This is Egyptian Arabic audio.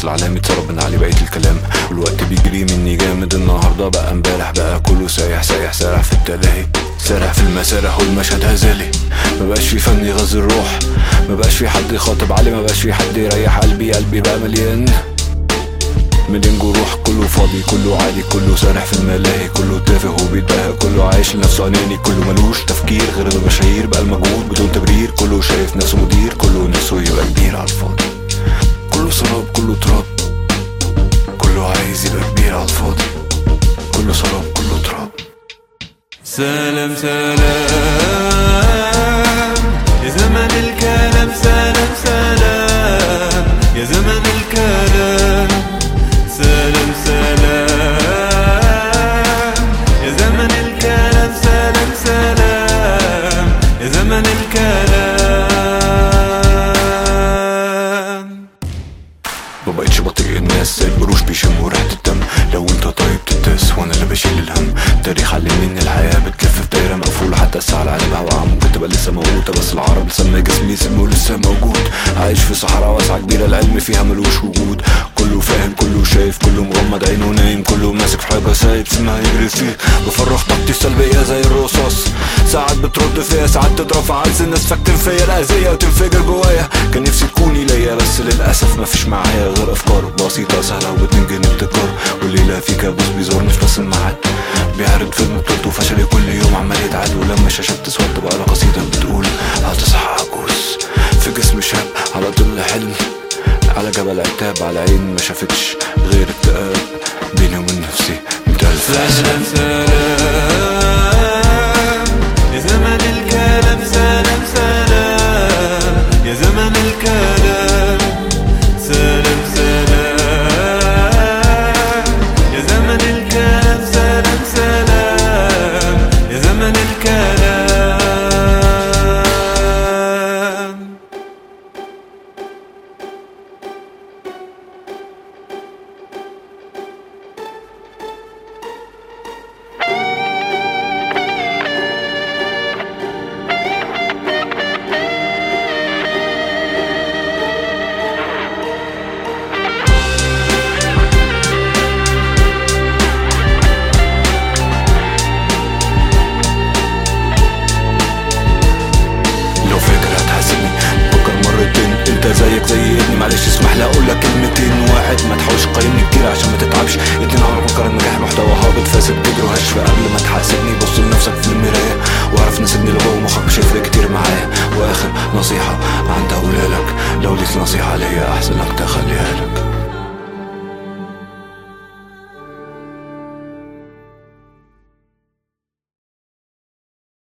بس العلام اتسرب من عليه بقية الكلام والوقت بيجري مني جامد النهاردة بقى امبارح بقى كله سايح سايح سارح في التلاهي سارح في المسارح والمشهد هزالي مبقاش في فن يغذي الروح مبقاش في حد يخاطب علي مبقاش في حد يريح قلبي قلبي بقى مليان مليان جروح كله فاضي كله عادي كله سارح في الملاهي كله تافه وبيتباهى كله عايش لنفسه اناني كله ملوش تفكير غير المشاهير بقى المجهود بدون تبرير كله شايف نفسه مدير كله نفسه يبقى كبير على الفاضي كله سراب كله تراب كله عايز يبقى كبير على الفاضي كله سراب كله تراب سلام سلام يا زمن الكلام سلام سلام يا زمن الكلام سلام سلام يا زمن الكلام سلام سلام يا زمن الكلام مبقتش بطيء الناس زي القروش بيشموا ريحة الدم لو انت طيب تتاس وانا اللي بشيل الهم التاريخ علمني ان الحياة بتلف في دايرة مقفولة حتى الساعة على قلبها وقع ممكن تبقى لسه موجودة بس العرب سمى جسمي سمه لسه موجود عايش في صحراء واسعة كبيرة العلم فيها ملوش وجود كله فاهم كله شايف كله مغمض عينه نايم كله ماسك في حاجة سايب سمها يجري فيه بفرغ طاقتي السلبية زي الرصاص ساعات بترد فيا ساعات تضرب في عز الناس فاكتين فيا الأذية وتنفجر جوايا كان نفسي تكوني ليا بس للأسف مفيش معايا غير أفكار بسيطة سهلة وبتنجن ابتكار والليلة في كابوس بيزورني في نص الميعاد بيعرض فيلم بطولته فشلي كل يوم عمال يتعاد ولما الشاشة بتسود بقى له قصيدة بتقول هتصحى عجوز في جسم شاب على ظل حلم على جبل عتاب على عين ما شافتش غير اكتئاب بيني وبين نفسي مية ألف سلام سلام